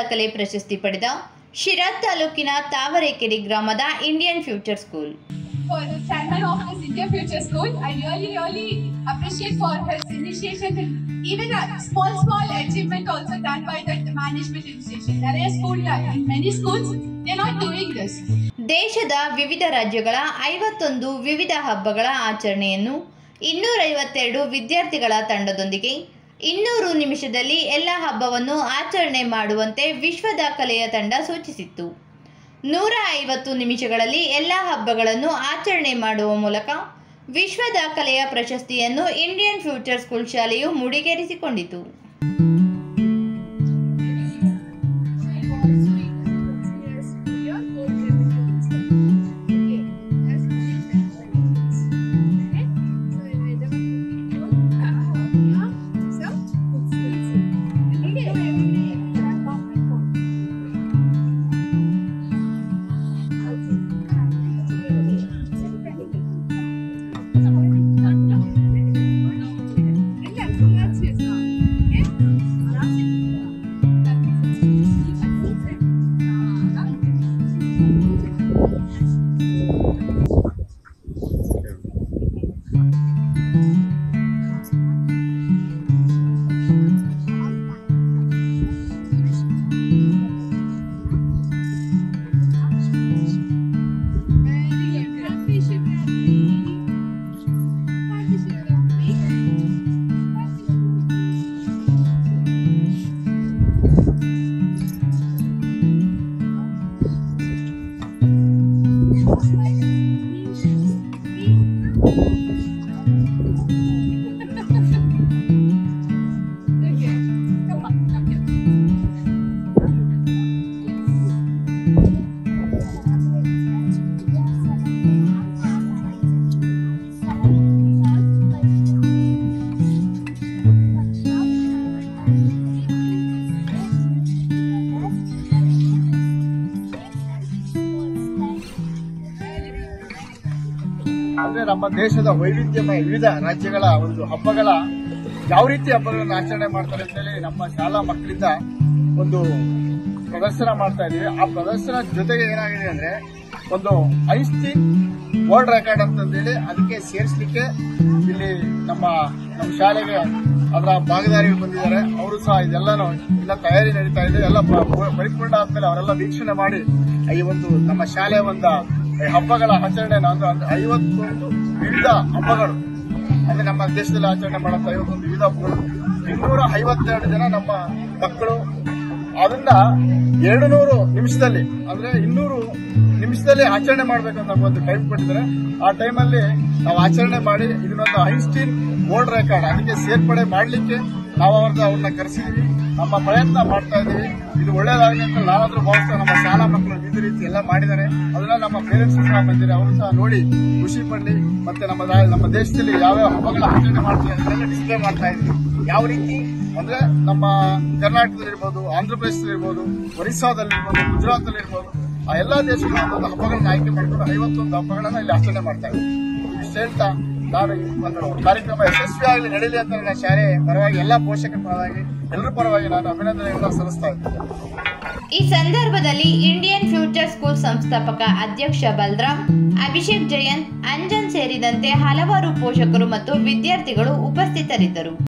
ದಾಖಲೆ ಪ್ರಶಸ್ತಿ ಪಡೆದ ಶಿರಾ ತಾಲೂಕಿನ ತಾವರೆಕೆರೆ ಗ್ರಾಮದ Indian future school for the chairman of this India Future School. I really, really appreciate for his initiation and even a small, small achievement also done by the management initiation. There is school, in many schools, they're not doing this. ದೇಶದ ವಿವಿಧ ರಾಜ್ಯಗಳ ಐವತ್ತೊಂದು ವಿವಿಧ ಹಬ್ಬಗಳ ಆಚರಣೆಯನ್ನು ಇನ್ನೂರೈವತ್ತೆರಡು ವಿದ್ಯಾರ್ಥಿಗಳ ತಂಡದೊಂದಿಗೆ ಇನ್ನೂರು ನಿಮಿಷದಲ್ಲಿ ಎಲ್ಲ ಹಬ್ಬವನ್ನು ಆಚರಣೆ ಮಾಡುವಂತೆ ವಿಶ್ವ ದಾಖಲೆಯ ತಂಡ ಸೂಚಿಸಿತ್ತು ನೂರ ಐವತ್ತು ನಿಮಿಷಗಳಲ್ಲಿ ಎಲ್ಲ ಹಬ್ಬಗಳನ್ನು ಆಚರಣೆ ಮಾಡುವ ಮೂಲಕ ವಿಶ್ವ ದಾಖಲೆಯ ಪ್ರಶಸ್ತಿಯನ್ನು ಇಂಡಿಯನ್ ಫ್ಯೂಚರ್ ಸ್ಕೂಲ್ ಶಾಲೆಯು ಮುಡಿಗೇರಿಸಿಕೊಂಡಿತು ಅಂದ್ರೆ ನಮ್ಮ ದೇಶದ ವೈವಿಧ್ಯಮಯ ವಿವಿಧ ರಾಜ್ಯಗಳ ಒಂದು ಹಬ್ಬಗಳ ಯಾವ ರೀತಿ ಹಬ್ಬಗಳನ್ನು ಆಚರಣೆ ಮಾಡ್ತಾರೆ ಅಂತೇಳಿ ನಮ್ಮ ಶಾಲಾ ಮಕ್ಕಳಿಂದ ಒಂದು ಪ್ರದರ್ಶನ ಮಾಡ್ತಾ ಇದೀವಿ ಆ ಪ್ರದರ್ಶನ ಜೊತೆಗೆ ಏನಾಗಿದೆ ಅಂದ್ರೆ ಒಂದು ಐಸ್ಟೀನ್ ವರ್ಲ್ಡ್ ರೆಕಾರ್ಡ್ ಅಂತಂದೇಳಿ ಅದಕ್ಕೆ ಸೇರಿಸಲಿಕ್ಕೆ ಇಲ್ಲಿ ನಮ್ಮ ನಮ್ಮ ಶಾಲೆಗೆ ಅದರ ಭಾಗದಾರಿಗಳು ಬಂದಿದ್ದಾರೆ ಅವರು ಸಹ ಇದೆಲ್ಲಾನು ಎಲ್ಲ ತಯಾರಿ ನಡೀತಾ ಇದೆ ಎಲ್ಲ ಪ- ಪ- ಪರಿಪೂರ್ಣ ಆದ್ಮೇಲೆ ಅವರೆಲ್ಲ ವೀಕ್ಷಣೆ ಮಾಡಿ ಈ ಒಂದು ನಮ್ಮ ಶಾಲೆಯ ಒಂದು ಈ ಹಬ್ಬಗಳ ಆಚರಣೆ ಅಂದ್ರೆ ಅಂದ್ರೆ ಐವತ್ತೊಂದು ವಿವಿಧ ಹಬ್ಬಗಳು ಅಂದ್ರೆ ನಮ್ಮ ದೇಶದಲ್ಲಿ ಆಚರಣೆ ಮಾಡುವಂತ ಐವತ್ತೊಂದು ವಿವಿಧ ಹಬ್ಬಗಳು ಇನ್ನೂರ ಐವತ್ತೆರಡು ಜನ ನಮ್ಮ ಮಕ್ಕಳು ಅದನ್ನ ಎರಡು ನೂರು ನಿಮಿಷದಲ್ಲಿ ಅಂದ್ರೆ ಇನ್ನೂರು ನಿಮಿಷದಲ್ಲಿ ಆಚರಣೆ ಮಾಡ್ಬೇಕಂತ ಒಂದು ಟೈಮ್ ಕೊಟ್ಟಿದ್ದಾರೆ ಆ ಟೈಮಲ್ಲಿ ನಾವು ಆಚರಣೆ ಮಾಡಿ ಇದನ್ನೊಂದು ಐನ್ಸ್ಟೀನ್ ವರ್ಲ್ಡ್ ರೆಕಾರ್ಡ್ ಅದಕ್ಕೆ ಸೇರ್ಪಡೆ ಮಾಡಲಿಕ್ಕೆ ನಾವು ಅವ್ರನ್ನ ಅವ್ರನ್ನ ಕರೆಸಿದೀವಿ ನಮ್ಮ ಪ್ರಯತ್ನ ಮಾಡ್ತಾ ಇದೀವಿ ಇದು ಒಳ್ಳೇದಾಗಲಿ ಅಂತ ನಾನಾದ್ರೂ ಭಾವಿಸ್ತಾ ನಮ್ಮ ಶಾಲಾ ಮಕ್ಕಳು ವಿವಿಧ ರೀತಿ ಎಲ್ಲ ಮಾಡಿದ್ದಾರೆ ಅದನ್ನ ನಮ್ಮ ಪೇರೆಂಟ್ಸ್ ಸಹ ಬಂದಿದ್ದಾರೆ ಅವರು ಸಹ ನೋಡಿ ಖುಷಿ ಪಡ್ಲಿ ಮತ್ತೆ ನಮ್ಮ ರಾ- ನಮ್ಮ ದೇಶದಲ್ಲಿ ಯಾವ್ಯಾವ ಹಬ್ಬಗಳ ಆಚರಣೆ ಮಾಡ್ತೀವಿ ಅದನ್ನೆಲ್ಲ ಡಿಸ್ಪ್ಲೇ ಮಾಡ್ತಾ ಇದ್ವಿ ಯಾವ ರೀತಿ ಅಂದ್ರೆ ನಮ್ಮ ಕರ್ನಾಟಕದಲ್ಲಿರ್ಬೋದು ಆಂಧ್ರ ಪ್ರದೇಶದಲ್ಲಿರ್ಬೋದು ಒರಿಸ್ಸಾದಲ್ಲಿರ್ಬೋದು ಗುಜರಾತಲ್ಲಿರ್ಬೋದು ಆ ಎಲ್ಲಾ ದೇಶಗಳ ಒಂದೊಂದು ಹಬ್ಬಗಳನ್ನ ಆಯ್ಕೆ ಮಾಡಿಕೊಂಡು ಐವತ್ತೊಂದು ಹಬ್ಬಗಳನ್ನ ಇಲ್ಲಿ ಆಚರಣೆ ಮಾಡ್ತಾ ಇದ್ದೀವಿ ಇಷ್ಟು ಹೇಳ್ತಾ ನಾನು ಈ ಒಂದು ಕಾರ್ಯಕ್ರಮ ಯಶಸ್ವಿಯಾಗಲಿ ನಡೀಲಿ ಅಂತ ನನ್ನ ಶಾಲೆ ಪರವಾಗಿ ಎಲ್ಲಾ ಪೋಷಕರ ಪರವಾಗಿ ಎಲ್ಲರ ಪರವಾಗಿ ನಾನು ಅಭಿನಂದನೆಗಳನ್ನ ಸಲ್ಲಿಸ್ತಾ ಇದ್ದೀನಿ ಈ ಸಂದರ್ಭದಲ್ಲಿ ಇಂಡಿಯನ್ ಫ್ಯೂಚರ್ ಸ್ಕೂಲ್ ಸಂಸ್ಥಾಪಕ ಅಧ್ಯಕ್ಷ ಬಲರಾಮ್ ಅಭಿಷೇಕ್ ಜಯಂತ್ ಅಂಜನ್ ಸೇರಿದಂತೆ ಹಲವಾರು ಪೋಷಕರು ಮತ್ತು ವಿದ್ಯಾರ್ಥಿಗಳು ಉಪಸ್ಥಿತರಿದ್ದರು